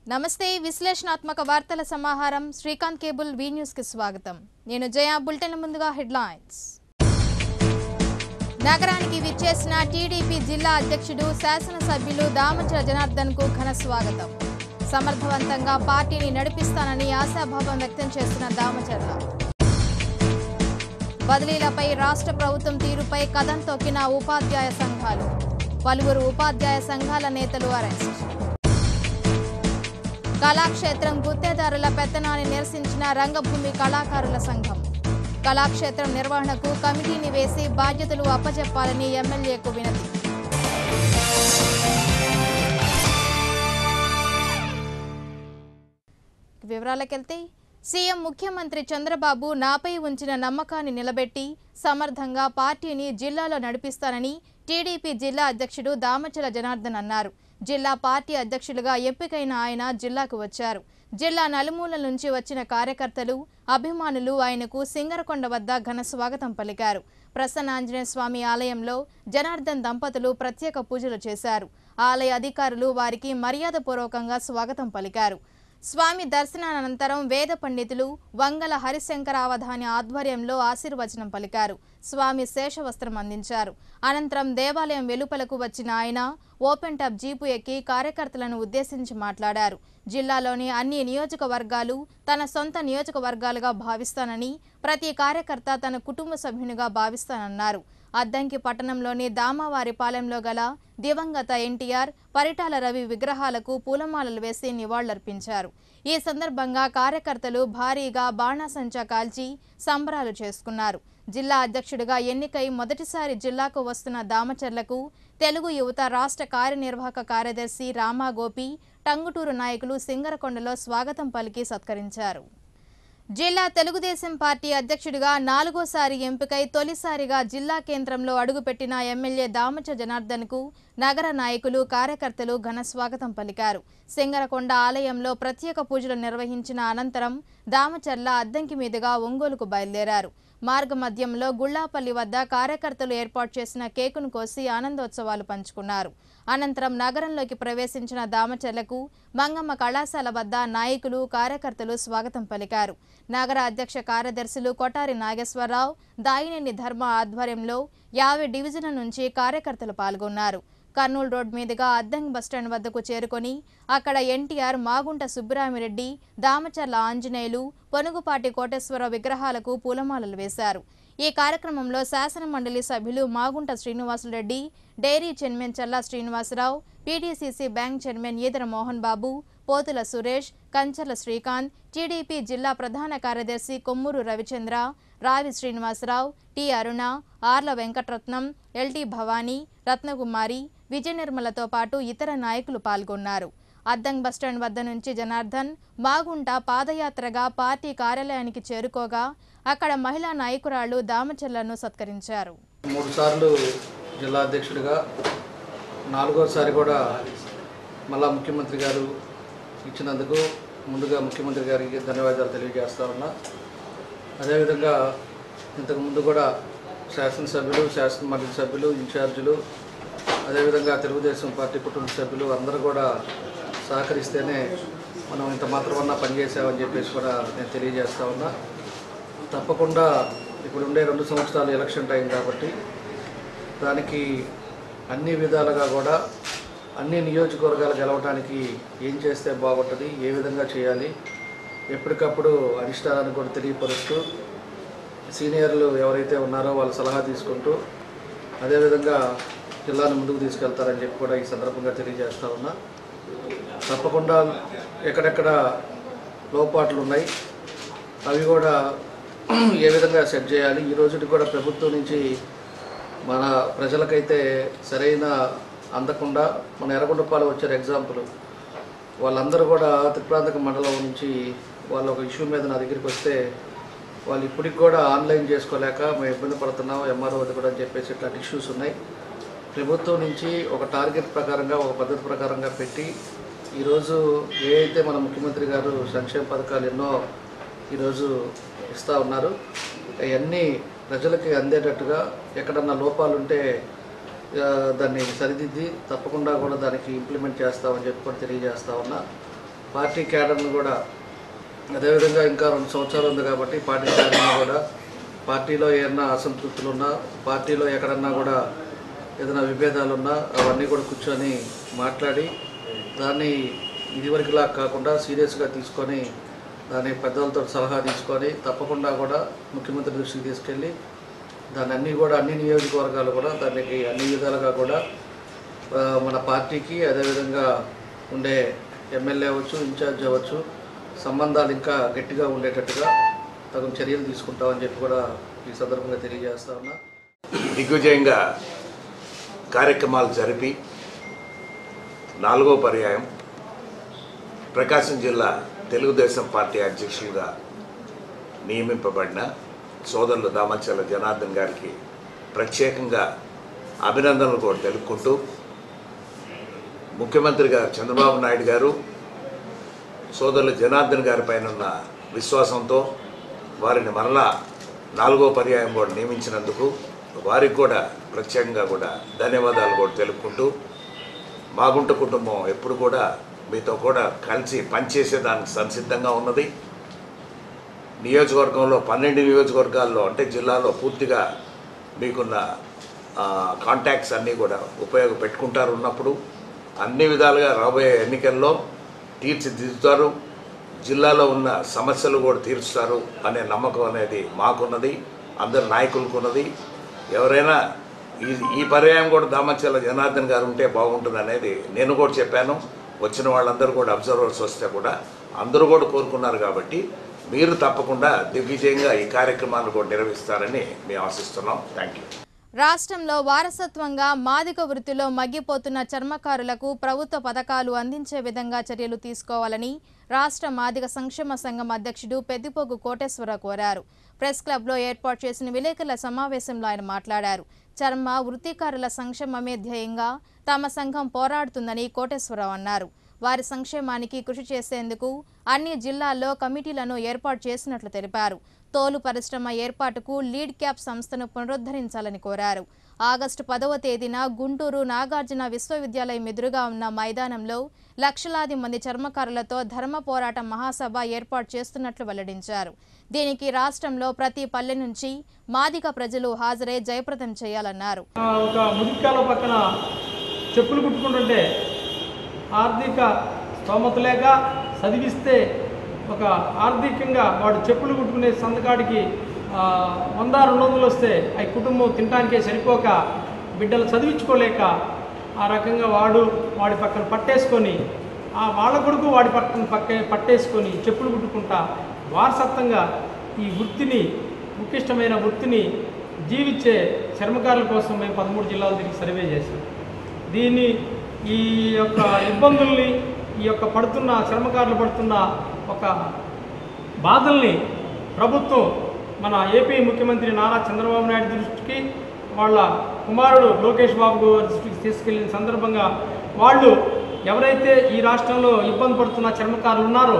నమస్తే విశ్లేషణాత్మక వార్తల సమాహారం శ్రీకాంత్ కేబుల్ వి న్యూస్ కి స్వాగతం నేను జయ బులెటిన్ ముందుగా హెడ్లైన్స్ నగరానికి విచ్చేసిన టీడీపీ జిల్లా అధ్యక్షుడు శాసనసభ్యులు దామచల జనార్దన్ కు ఘన స్వాగతం సమర్థవంతంగా పార్టీని నడిపిస్తానని ఆశాభావం వ్యక్తం చేసిన దామచర్ల బదిలీలపై రాష్ట్ర ప్రభుత్వం తీరుపై కథం తొక్కిన ఉపాధ్యాయ సంఘాలు పలువురు ఉపాధ్యాయ సంఘాల నేతలు అరెస్ట్ కళాక్షేత్రం గుత్తేదారుల పెత్తనాన్ని నిరసించిన రంగభూమి కళాకారుల సంఘం కళాక్షేత్రం నిర్వహణకు కమిటీని వేసి బాధ్యతలు అప్పచెప్పాలని ఎమ్మెల్యేకు వినతి వివరాలకెళ్తే సీఎం ముఖ్యమంత్రి చంద్రబాబు నాపై ఉంచిన నమ్మకాన్ని నిలబెట్టి సమర్థంగా పార్టీని జిల్లాలో నడిపిస్తానని టీడీపీ జిల్లా అధ్యక్షుడు దామచల జనార్దన్ అన్నారు జిల్లా పార్టీ అధ్యక్షులుగా ఎంపికైన ఆయన జిల్లాకు వచ్చారు జిల్లా నలుమూలల నుంచి వచ్చిన కార్యకర్తలు అభిమానులు ఆయనకు సింగరకొండ వద్ద ఘన స్వాగతం పలికారు ప్రసన్నాంజనేయ స్వామి ఆలయంలో జనార్దన్ దంపతులు ప్రత్యేక పూజలు చేశారు ఆలయ అధికారులు వారికి మర్యాదపూర్వకంగా స్వాగతం పలికారు స్వామి దర్శనానంతరం వేద పండితులు వంగల హరిశంకరావధాని ఆధ్వర్యంలో ఆశీర్వచనం పలికారు స్వామి శేషవస్త్రం అందించారు అనంతరం దేవాలయం వెలుపలకు వచ్చిన ఆయన ఓపెన్ టబ్ జీపు ఎక్కి కార్యకర్తలను ఉద్దేశించి మాట్లాడారు జిల్లాలోని అన్ని నియోజకవర్గాలు తన సొంత నియోజకవర్గాలుగా భావిస్తానని ప్రతి కార్యకర్త తన కుటుంబ సభ్యునిగా భావిస్తానన్నారు అద్దంకి పట్టణంలోని దామావారిపాలెంలో గల దివంగత ఎన్టీఆర్ పరిటాల రవి విగ్రహాలకు పూలమాలలు వేసి నివాళులర్పించారు ఈ సందర్భంగా కార్యకర్తలు భారీగా బాణాసంచా కాల్చి సంబరాలు చేసుకున్నారు జిల్లా అధ్యక్షుడిగా ఎన్నికై మొదటిసారి జిల్లాకు వస్తున్న దామచర్లకు తెలుగు యువత రాష్ట్ర కార్యనిర్వాహక కార్యదర్శి రామాగోపి టంగుటూరు నాయకులు సింగరకొండలో స్వాగతం పలికి సత్కరించారు జిల్లా తెలుగుదేశం పార్టీ అధ్యక్షుడిగా నాలుగోసారి ఎంపికై తొలిసారిగా జిల్లా కేంద్రంలో అడుగుపెట్టిన ఎమ్మెల్యే దామచ జనార్దన్ కు నగర నాయకులు కార్యకర్తలు ఘన స్వాగతం పలికారు సింగరకొండ ఆలయంలో ప్రత్యేక పూజలు నిర్వహించిన అనంతరం దామచర్ల అద్దంకి మీదుగా ఒంగోలుకు బయలుదేరారు మార్గ మధ్యంలో గుళ్లాపల్లి వద్ద కార్యకర్తలు ఏర్పాటు చేసిన కేకును కోసి ఆనందోత్సవాలు పంచుకున్నారు అనంతరం నగరంలోకి ప్రవేశించిన దామచర్లకు మంగమ్మ కళాశాల వద్ద నాయకులు కార్యకర్తలు స్వాగతం పలికారు నగర అధ్యక్ష కార్యదర్శులు కొటారి నాగేశ్వరరావు దాయినేని ధర్మ ఆధ్వర్యంలో యాభై డివిజన్ల నుంచి కార్యకర్తలు పాల్గొన్నారు కర్నూలు రోడ్ మీదుగా అద్దంకి బస్టాండ్ వద్దకు చేరుకొని అక్కడ ఎన్టీఆర్ మాగుంట సుబ్బరామిరెడ్డి దామచర్ల ఆంజనేయులు పొనుగుపాటి కోటేశ్వరరావు విగ్రహాలకు పూలమాలలు వేశారు ఈ కార్యక్రమంలో శాసన మండలి సభ్యులు Magunta Srinivasulareddy dairy chairman Challa Srinivasarao PTCC bank chairman Edara Mohan Babu Pothula Suresh Kancharla Srikanth TDP జిల్లా ప్రధాన కార్యదర్శి కొమ్మూరు రవిచంద్ర రావి శ్రీనివాసరావు టి అరుణ ఆర్ల వెంకటరత్నం ఎల్టీ భవానీ రత్నకుమారి విజయ నిర్మలతో పాటు ఇతర నాయకులు పాల్గొన్నారు అద్దంగ్ బస్టాండ్ వద్ద నుంచి జనార్దన్ మాగుంట పాదయాత్రగా పార్టీ కార్యాలయానికి చేరుకోగా అక్కడ మహిళా నాయకురాళ్లు దామచర్లను సత్కరించారు మూడు సార్లు జిల్లా అధ్యక్షుడిగా నాలుగోసారి కూడా మళ్ళా ముఖ్యమంత్రి గారు ఇచ్చినందుకు ముందుగా ముఖ్యమంత్రి గారికి ధన్యవాదాలు తెలియజేస్తా ఉన్నా అదేవిధంగా ఇంతకు ముందు కూడా శాసనసభ్యులు శాసన మండలి సభ్యులు ఇన్ఛార్జీలు అదేవిధంగా తెలుగుదేశం పార్టీ కుటుంబ సభ్యులు అందరూ కూడా సహకరిస్తేనే మనం ఇంత మాత్రమన్నా పనిచేసామని చెప్పేసి కూడా నేను తెలియజేస్తా ఉన్నా తప్పకుండా ఇప్పుడు ఉండే రెండు సంవత్సరాలు ఎలక్షన్ టైం కాబట్టి దానికి అన్ని విధాలుగా కూడా అన్ని నియోజకవర్గాలు గెలవడానికి ఏం చేస్తే బాగుంటుంది ఏ విధంగా చేయాలి ఎప్పటికప్పుడు అధిష్టానానికి కూడా తెలియపరుస్తూ సీనియర్లు ఎవరైతే ఉన్నారో వాళ్ళ సలహా తీసుకుంటూ అదేవిధంగా జిల్లాను ముందుకు తీసుకెళ్తారని చెప్పి కూడా ఈ సందర్భంగా తెలియజేస్తా ఉన్నా తప్పకుండా ఎక్కడెక్కడ లోపాట్లు ఉన్నాయి అవి కూడా ఏ విధంగా సెట్ చేయాలి ఈ రోజుకి కూడా ప్రభుత్వం నుంచి మన ప్రజలకైతే సరైన అందకుండా మన ఎర్రగొండపాలెం వచ్చారు ఎగ్జాంపుల్ వాళ్ళందరూ కూడా త్రిప్రాంతక మండలం నుంచి వాళ్ళ ఒక ఇష్యూ మీద నా దగ్గరికి వస్తే వాళ్ళు ఇప్పటికి కూడా ఆన్లైన్ చేసుకోలేక మేము ఇబ్బంది పడుతున్నాం ఎంఆర్ఓ అది కూడా అని చెప్పేసి ఇట్లాంటి ఇష్యూస్ ఉన్నాయి ప్రభుత్వం నుంచి ఒక టార్గెట్ ప్రకారంగా ఒక పద్ధతి ప్రకారంగా పెట్టి ఈరోజు ఏ అయితే మన ముఖ్యమంత్రి గారు సంక్షేమ పథకాలు ఎన్నో ఈరోజు ఇస్తూ ఉన్నారు అవన్నీ ప్రజలకి అందేటట్టుగా ఎక్కడన్నా లోపాలు ఉంటే ఆ, దాన్ని సరిదిద్ది తప్పకుండా కూడా దానికి ఇంప్లిమెంట్ చేస్తామని చెప్పి కూడా తెలియజేస్తా ఉన్నా పార్టీ క్యాడర్ను కూడా అదేవిధంగా ఇంకా రెండు సంవత్సరాలు ఉంది కాబట్టి పార్టీ క్యాడర్ను కూడా పార్టీలో ఏమన్నా అసంతృప్తులు ఉన్నా పార్టీలో ఎక్కడన్నా కూడా ఏదైనా విభేదాలు ఉన్నా అవన్నీ కూడా కూర్చొని మాట్లాడి దాన్ని ఇదివరకులా కాకుండా సీరియస్గా తీసుకొని దాన్ని పెద్దలతో సలహా తీసుకొని తప్పకుండా కూడా ముఖ్యమంత్రి దృష్టికి తీసుకెళ్ళి దాన్ని అన్నీ కూడా అన్ని నియోజకవర్గాలు కూడా దానికి అన్ని విధాలుగా కూడా ఆ, మన పార్టీకి అదేవిధంగా ఉండే ఎమ్మెల్యే అవ్వచ్చు ఇన్ఛార్జ్ అవ్వచ్చు సంబంధాలు ఇంకా గట్టిగా ఉండేటట్టుగా తగిన చర్యలు తీసుకుంటామని చెప్పి కూడా ఈ సందర్భంగా తెలియజేస్తా ఉన్నా దిగ్విజయంగా కార్యక్రమాలు జరిపి నాలుగో పర్యాయం ప్రకాశం జిల్లా తెలుగుదేశం పార్టీ అధ్యక్షులుగా నియమింపబడిన సోదరులు దామచల జనార్దన్ గారికి ప్రత్యేకంగా అభినందనలు కూడా తెలుపుకుంటూ ముఖ్యమంత్రిగా చంద్రబాబు నాయుడు గారు సోదరులు జనార్దన్ గారి పైన ఉన్న విశ్వాసంతో వారిని మరలా నాలుగో పర్యాయం కూడా నియమించినందుకు వారికి కూడా ప్రత్యేకంగా కూడా ధన్యవాదాలు కూడా తెలుపుకుంటూ మాగుంట కుటుంబం ఎప్పుడు కూడా మీతో కూడా కలిసి పనిచేసేదానికి సంసిద్ధంగా ఉన్నది నియోజకవర్గంలో పన్నెండు నియోజకవర్గాల్లో అంటే జిల్లాలో పూర్తిగా మీకున్న ఆ, కాంటాక్ట్స్ అన్నీ కూడా ఉపయోగపెట్టుకుంటారు ఉన్నప్పుడు అన్ని విధాలుగా రాబోయే ఎన్నికల్లో తీర్చిదిద్దుతారు జిల్లాలో ఉన్న సమస్యలు కూడా తీర్చుతారు అనే నమ్మకం అనేది మాకున్నది అందరి నాయకులకు ఉన్నది ఎవరైనా ఈ ఈ పర్యాయం కూడా దామచల్ల జనార్దన్ గారు ఉంటే బాగుంటుంది అనేది నేను కూడా చెప్పాను వచ్చిన వాళ్ళందరూ కూడా అబ్జర్వర్స్ వస్తే కూడా అందరూ కూడా కోరుకున్నారు కాబట్టి మీరు తప్పకుండా దిగ్విజయంగా ఈ కార్యక్రమాన్ని కూడా నిర్వహిస్తారని మేము ఆశిస్తున్నాం థ్యాంక్ యూ రాష్ట్రంలో వారసత్వంగా మాదిక వృత్తిలో మగ్గిపోతున్న చర్మకారులకు ప్రభుత్వ పథకాలు అందించే విధంగా చర్యలు తీసుకోవాలని రాష్ట్ర మాదిగ సంక్షేమ సంఘం అధ్యక్షుడు పెద్దిపోగు కోటేశ్వర కోరారు ప్రెస్ క్లబ్లో ఏర్పాటు చేసిన విలేకరుల సమావేశంలో ఆయన మాట్లాడారు చర్మ వృత్తికారుల సంక్షేమమే ధ్యేయంగా తమ సంఘం పోరాడుతుందని కోటేశ్వరరావు అన్నారు వారి సంక్షేమానికి కృషి చేసేందుకు అన్ని జిల్లాల్లో కమిటీలను ఏర్పాటు చేసినట్లు తెలిపారు తోలు పరిశ్రమ ఏర్పాటుకు లీడ్ క్యాప్ సంస్థను పునరుద్ధరించాలని కోరారు ఆగస్టు పదవ తేదీన గుంటూరు నాగార్జున విశ్వవిద్యాలయం ఎదురుగా ఉన్న మైదానంలో లక్షలాది మంది చర్మకారులతో ధర్మ పోరాట మహాసభ ఏర్పాటు చేస్తున్నట్లు వెల్లడించారు దీనికి రాష్ట్రంలో ప్రతి పల్లె నుంచి మాదిక ప్రజలు హాజరై జయప్రదం చేయాలన్నారు ఆ, ఒక ముదిక్కాల పక్కన చెప్పులు కుట్టుకుంటుంటే ఆర్థిక స్తోమత లేక చదివిస్తే ఒక ఆర్థికంగా వాడు చెప్పులు కుట్టుకునే సంతకాడికి ఆ, వంద రెండు వందలు వస్తే ఆ కుటుంబం తినడానికే సరిపోక బిడ్డలు చదివించుకోలేక ఆ రకంగా వాడు వాడి పక్కన పట్టేసుకొని ఆ వాళ్ళ కొడుకు వాడి పక్కన పక్క పట్టేసుకొని చెప్పులు కుట్టుకుంటా వారసత్వంగా ఈ వృత్తిని ముఖ్యష్టమైన వృత్తిని జీవించే చర్మకారుల కోసం మేము పదమూడు జిల్లాల తిరిగి సర్వే చేశాం దీన్ని ఈ యొక్క ఇబ్బందుల్ని ఈ యొక్క పడుతున్న చర్మకారులు పడుతున్న ఒక బాధల్ని ప్రభుత్వం మన ఏపీ ముఖ్యమంత్రి నారా చంద్రబాబు నాయుడు దృష్టికి వాళ్ళ కుమారుడు లోకేష్ బాబు గారి దృష్టికి తీసుకెళ్లిన సందర్భంగా వాళ్ళు ఎవరైతే ఈ రాష్ట్రంలో ఇబ్బంది పడుతున్న చర్మకారులు ఉన్నారో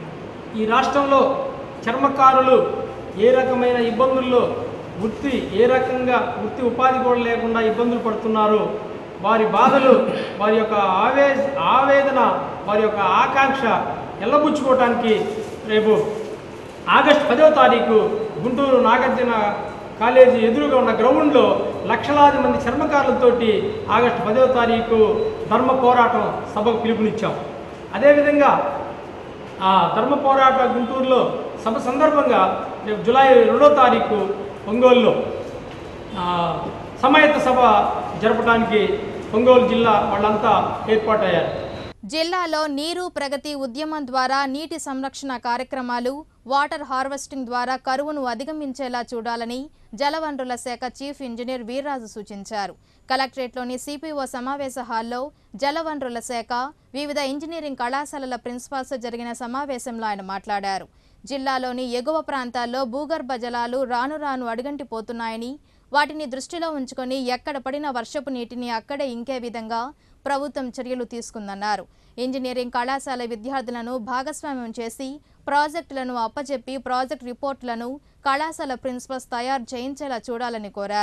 ఈ రాష్ట్రంలో చర్మకారులు ఏ రకమైన ఇబ్బందుల్లో వృత్తి ఏ రకంగా వృత్తి ఉపాధి కూడా లేకుండా ఇబ్బందులు పడుతున్నారో వారి బాధలు వారి యొక్క ఆవే ఆవేదన వారి యొక్క ఆకాంక్ష ఎల్లబుచ్చుకోవటానికి రేపు ఆగస్టు పదవ తారీఖు గుంటూరు నాగార్జున కాలేజీ ఎదురుగా ఉన్న గ్రౌండ్లో లక్షలాది మంది చర్మకారులతోటి ఆగస్టు పదవ తారీఖు ధర్మ పోరాటం సభకు పిలుపునిచ్చాం అదేవిధంగా ఆ ధర్మ పోరాట గుంటూరులో సభ సందర్భంగా రేపు జూలై రెండో తారీఖు ఒంగోలులో ఆ, సమాయత్త సభ జరపడానికి ఒంగోలు జిల్లా వాళ్ళంతా ఏర్పాటయ్యారు జిల్లాలో నీరు ప్రగతి ఉద్యమం ద్వారా నీటి సంరక్షణ కార్యక్రమాలు వాటర్ హార్వెస్టింగ్ ద్వారా కరువును అధిగమించేలా చూడాలని జలవనరుల శాఖ చీఫ్ ఇంజనీర్ వీర్రాజు సూచించారు కలెక్టరేట్లోని సిపిఓ సమావేశ హాల్లో జలవనరుల శాఖ వివిధ ఇంజనీరింగ్ కళాశాలల ప్రిన్సిపాల్స్ జరిగిన సమావేశంలో ఆయన మాట్లాడారు జిల్లాలోని ఎగువ ప్రాంతాల్లో భూగర్భ జలాలు రాను రాను అడుగంటిపోతున్నాయని వాటిని దృష్టిలో ఉంచుకొని ఎక్కడ పడిన వర్షపు నీటిని అక్కడే ఇంకే విధంగా ప్రభుత్వం చర్యలు తీసుకుందన్నారు ఇంజనీరింగ్ కళాశాల విద్యార్థులను భాగస్వామ్యం చేసి ప్రాజెక్టులను అప్పచెప్పి ప్రాజెక్ట్ రిపోర్టులను కళాశాల ప్రిన్సిపల్స్ తయారు చేయించేలా చూడాలని కోరారు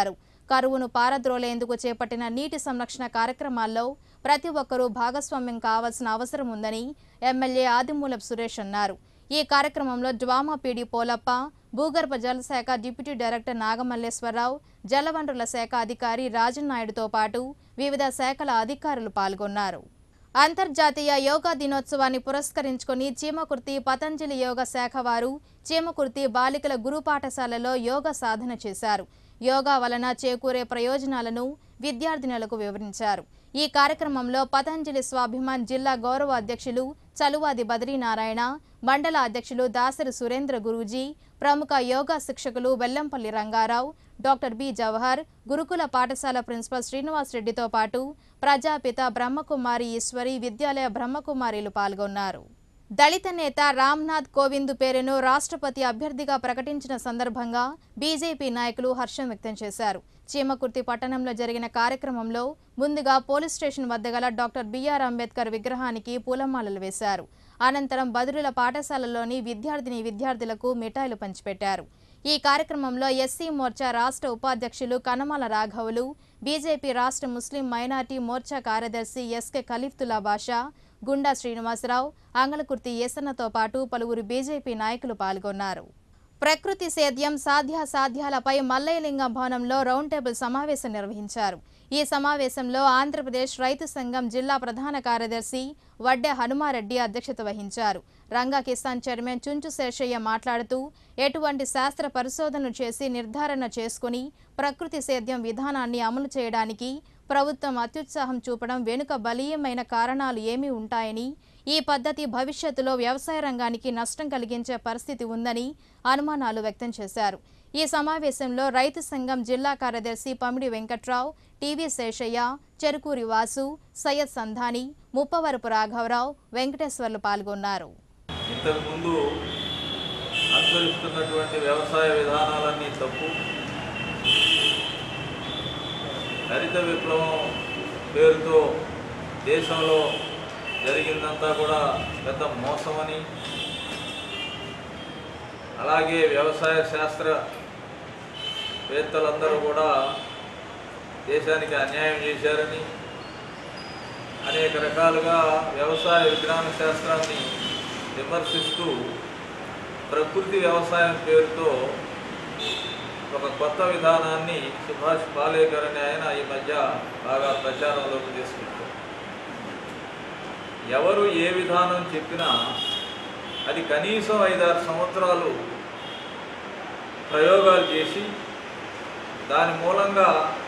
కరువును పారద్రోలేందుకు చేపట్టిన నీటి సంరక్షణ కార్యక్రమాల్లో ప్రతి ఒక్కరూ భాగస్వామ్యం కావాల్సిన అవసరం ఉందని ఎమ్మెల్యే ఆదిమూలపు సురేష్ అన్నారు ఈ కార్యక్రమంలో డ్వామా పీడి పోలప్ప భూగర్భ జల శాఖ డిప్యూటీ డైరెక్టర్ నాగమల్లేశ్వరరావు జలవనరుల శాఖ అధికారి రాజన్ నాయుడుతో పాటు వివిధ శాఖల అధికారులు పాల్గొన్నారు అంతర్జాతీయ యోగా దినోత్సవాన్ని పురస్కరించుకొని చీమకుర్తి పతంజలి యోగా శాఖ వారు చీమకుర్తి బాలికల గురు పాఠశాలలో యోగా సాధన చేశారు యోగా వలన చేకూరే ప్రయోజనాలను విద్యార్థినులకు వివరించారు ఈ కార్యక్రమంలో పతంజలి స్వాభిమాన్ జిల్లా గౌరవ అధ్యక్షులు చలువాది బద్రీనారాయణ మండల అధ్యక్షులు దాసరి సురేంద్ర గురూజీ ప్రముఖ యోగా శిక్షకులు వెల్లంపల్లి రంగారావు డాక్టర్ బి జవహర్ గురుకుల పాఠశాల ప్రిన్సిపల్ శ్రీనివాస్ రెడ్డితో పాటు ప్రజాపిత బ్రహ్మకుమారి ఈశ్వరి విద్యాలయ బ్రహ్మకుమారిలు పాల్గొన్నారు దళిత నేత రామ్నాథ్ కోవింద్ పేరును రాష్ట్రపతి అభ్యర్థిగా ప్రకటించిన సందర్భంగా బీజేపీ నాయకులు హర్షం వ్యక్తం చేశారు చీమకుర్తి పట్టణంలో జరిగిన కార్యక్రమంలో ముందుగా పోలీస్ స్టేషన్ వద్ద గల డాక్టర్ బిఆర్ అంబేద్కర్ విగ్రహానికి పూలమాలలు వేశారు అనంతరం బదురుల పాఠశాలలోని విద్యార్థిని విద్యార్థులకు మిఠాయిలు పంచిపెట్టారు ఈ కార్యక్రమంలో ఎస్సీ మోర్చా రాష్ట్ర ఉపాధ్యక్షులు కనమాల రాఘవులు బీజేపీ రాష్ట్ర ముస్లిం మైనార్టీ మోర్చా కార్యదర్శి ఎస్కే ఖలీఫ్తుల్లా బాషా గుండా శ్రీనివాసరావు అంగలకుర్తి ఏసన్నతో పాటు పలువురు బీజేపీ నాయకులు పాల్గొన్నారు ప్రకృతి సేద్యం సాధ్యాసాధ్యాలపై మల్లయ్యలింగం భవనంలో రౌండ్ టేబుల్ సమావేశం నిర్వహించారు ఈ సమావేశంలో ఆంధ్రప్రదేశ్ రైతు సంఘం జిల్లా ప్రధాన కార్యదర్శి వడ్డె హనుమారెడ్డి అధ్యక్షత వహించారు రంగా కిసాన్ చైర్మన్ చుంచు శేషయ్య మాట్లాడుతూ ఎటువంటి శాస్త్ర పరిశోధనలు చేసి నిర్ధారణ చేసుకుని ప్రకృతి సేద్యం విధానాన్ని అమలు చేయడానికి ప్రభుత్వం అత్యుత్సాహం చూపడం వెనుక బలీయమైన కారణాలు ఏమి ఉంటాయని ఈ పద్ధతి భవిష్యత్తులో వ్యవసాయ రంగానికి నష్టం కలిగించే పరిస్థితి ఉందని అనుమానాలు వ్యక్తం చేశారు ఈ సమావేశంలో రైతు సంఘం జిల్లా కార్యదర్శి పమిడి వెంకట్రావు టీవీ శేషయ్య చెరుకూరి వాసు సయ్యద్ సంధాని ముప్పవరపు రాఘవరావు వెంకటేశ్వర్లు పాల్గొన్నారు ఇంతకుముందు అనుసరిస్తున్నటువంటి వ్యవసాయ విధానాలన్నీ తప్పు హరిత విప్లవం పేరుతో దేశంలో జరిగిందంతా కూడా పెద్ద మోసమని అలాగే వ్యవసాయ శాస్త్ర వేత్తలందరూ కూడా దేశానికి అన్యాయం చేశారని అనేక రకాలుగా వ్యవసాయ విజ్ఞాన శాస్త్రాన్ని విమర్శిస్తూ ప్రకృతి వ్యవసాయం పేరుతో ఒక కొత్త విధానాన్ని సుభాష్ పాలేకర్ అనే ఆయన ఈ మధ్య బాగా ప్రచారంలోకి తీసుకుంటారు ఎవరు ఏ విధానం చెప్పినా అది కనీసం ఐదారు సంవత్సరాలు ప్రయోగాలు చేసి దాని మూలంగా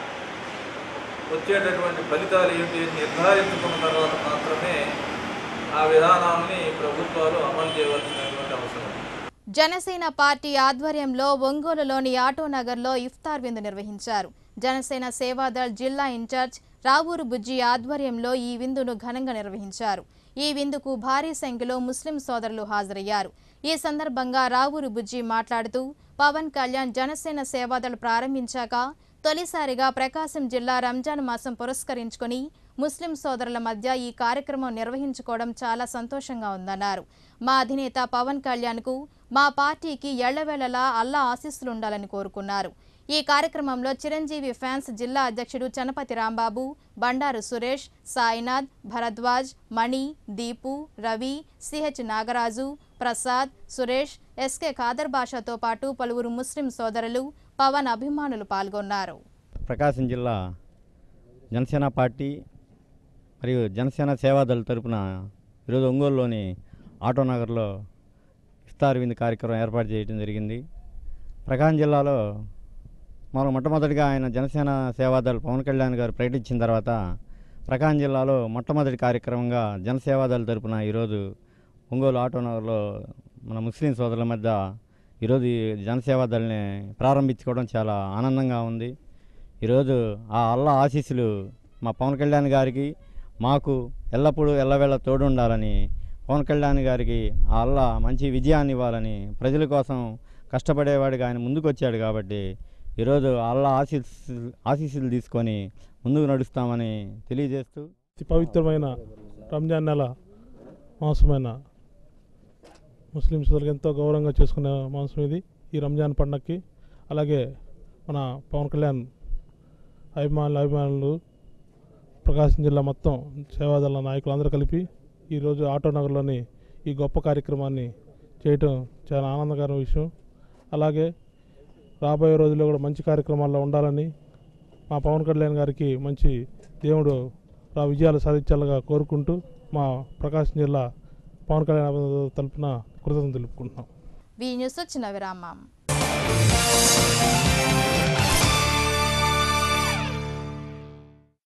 వచ్చేటటువంటి ఫలితాలు ఏంటి అని నిర్ధారించుకున్న తర్వాత మాత్రమే ఆ విధానాన్ని ప్రభుత్వాలు అమలు చేయవలసినటువంటి అవసరం ఉంది. జనసేన పార్టీ ఆధ్వర్యంలో ఒంగోలులోని ఆటో నగర్లో ఇఫ్తార్ విందు నిర్వహించారు జనసేన సేవాదళ్ జిల్లా ఇన్ఛార్జ్ రావూరు బుజ్జి ఆధ్వర్యంలో ఈ విందును ఘనంగా నిర్వహించారు ఈ విందుకు భారీ సంఖ్యలో ముస్లిం సోదరులు హాజరయ్యారు ఈ సందర్భంగా రావూరు బుజ్జి మాట్లాడుతూ పవన్ కళ్యాణ్ జనసేన సేవాదళ్ ప్రారంభించాక తొలిసారిగా ప్రకాశం జిల్లా రంజాన్ మాసం పురస్కరించుకొని ముస్లిం సోదరుల మధ్య ఈ కార్యక్రమం నిర్వహించుకోవడం చాలా సంతోషంగా ఉందన్నారు మా అధినేత పవన్ కళ్యాణ్కు మా పార్టీకి ఎళ్లవేళలా అల్లా ఆశీస్సులుండాలని కోరుకున్నారు ఈ కార్యక్రమంలో చిరంజీవి ఫ్యాన్స్ జిల్లా అధ్యక్షుడు చనపతి రాంబాబు బండారు సురేష్ సాయినాథ్ భరద్వాజ్ మణి దీపు రవి సిహెచ్ నాగరాజు ప్రసాద్ సురేష్ ఎస్కే ఖాదర్ బాషాతో పాటు పలువురు ముస్లిం సోదరులు పవన్ అభిమానులు పాల్గొన్నారు ప్రకాశం జిల్లా జనసేన పార్టీ మరియు జనసేన సేవాదళ తరపున ఈరోజు ఒంగోలులోని ఆటోనగర్లో ఇఫ్తార్ విందు కార్యక్రమం ఏర్పాటు చేయడం జరిగింది ప్రకాశం జిల్లాలో మనం మొట్టమొదటిగా ఆయన జనసేన సేవాదళ పవన్ కళ్యాణ్ గారు ప్రకటించిన తర్వాత ప్రకాశం జిల్లాలో మొట్టమొదటి కార్యక్రమంగా జనసేవాదళ తరపున ఈరోజు ఒంగోలు ఆటోనగర్లో మన ముస్లిం సోదరుల మధ్య ఈరోజు ఈ జనసేవాదళని ప్రారంభించుకోవడం చాలా ఆనందంగా ఉంది ఈరోజు ఆ అల్లా ఆశీస్సులు మా పవన్ కళ్యాణ్ గారికి మాకు ఎల్లప్పుడూ ఎల్లవేళ తోడు ఉండాలని పవన్ కళ్యాణ్ గారికి ఆ అల్లా మంచి విజయాన్ని ఇవ్వాలని ప్రజల కోసం కష్టపడేవాడిగా ఆయన ముందుకు వచ్చాడు కాబట్టి ఈరోజు ఆ అల్లా ఆశీస్సు ఆశీస్సులు తీసుకొని ముందుకు నడుస్తామని తెలియజేస్తూ అతి పవిత్రమైన రంజాన్ నెల మాసమైన ముస్లిం సోదరులకు ఎంతో గౌరవంగా చేసుకునే మాసం ఇది ఈ రంజాన్ పండగకి అలాగే మన పవన్ కళ్యాణ్ అభిమానులు అభిమానులు ప్రకాశం జిల్లా మొత్తం సేవాదళ నాయకులు అందరూ కలిపి ఈరోజు ఆటోనగర్లోని ఈ గొప్ప కార్యక్రమాన్ని చేయటం చాలా ఆనందకర విషయం అలాగే రాబోయే రోజుల్లో కూడా మంచి కార్యక్రమాల్లో ఉండాలని మా పవన్ కళ్యాణ్ గారికి మంచి దేవుడు రా విజయాలు సాధించాలుగా కోరుకుంటూ మా ప్రకాశం జిల్లా పవన్ కళ్యాణ్ అభిమానుల తరపున కృతజ్ఞతలు తెలుపుకుంటున్నాం వి న్యూస్ చిన్న విరామం